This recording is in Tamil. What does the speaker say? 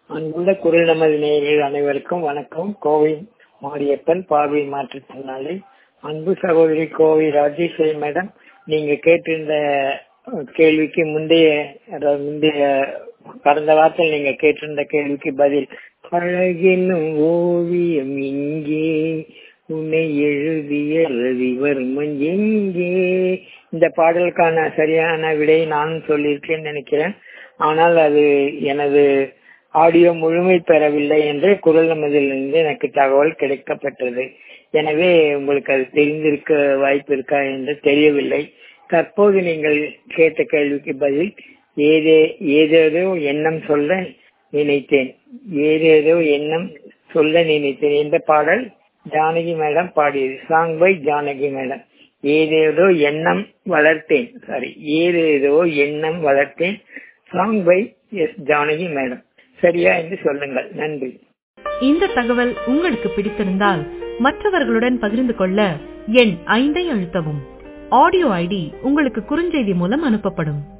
அன்புள்ள குரல் நமது நேயர்கள் அனைவருக்கும் வணக்கம் கோவை மாரியப்பன் பார்வை மாற்றுத்திறனாளி அன்பு சகோதரி கோவை ராஜேஸ்வரி மேடம் நீங்க கேட்டிருந்த கேள்விக்கு முந்தைய அதாவது முந்தைய கடந்த வாரத்தில் நீங்க கேட்டிருந்த கேள்விக்கு பதில் அழகென்னும் ஓவியம் இங்கே உன்னை எழுதிய ரவிவர்மன் எங்கே இந்த பாடலுக்கான சரியான விடை நானும் சொல்லியிருக்கேன்னு நினைக்கிறேன் ஆனால் அது எனது ஆடியோ முழுமை பெறவில்லை என்று குரல் நமதிலிருந்து எனக்கு தகவல் கிடைக்கப்பட்டது எனவே உங்களுக்கு அது தெரிந்திருக்க வாய்ப்பு இருக்கா என்று தெரியவில்லை தற்போது நீங்கள் கேட்ட கேள்விக்கு பதில் ஏதே ஏதேதோ எண்ணம் சொல்ல நினைத்தேன் ஏதேதோ எண்ணம் சொல்ல நினைத்தேன் இந்த பாடல் ஜானகி மேடம் பாடியது சாங் பை ஜானகி மேடம் ஏதேதோ எண்ணம் வளர்த்தேன் சாரி ஏதேதோ எண்ணம் வளர்த்தேன் song by S Janaki madam சரியா என்று சொல்லுங்கள் நன்றி இந்த தகவல் உங்களுக்கு பிடித்திருந்தால் மற்றவர்களுடன் பகிர்ந்து கொள்ள எண் ஐந்தை அழுத்தவும் ஆடியோ ஐடி உங்களுக்கு குறுஞ்செய்தி மூலம் அனுப்பப்படும்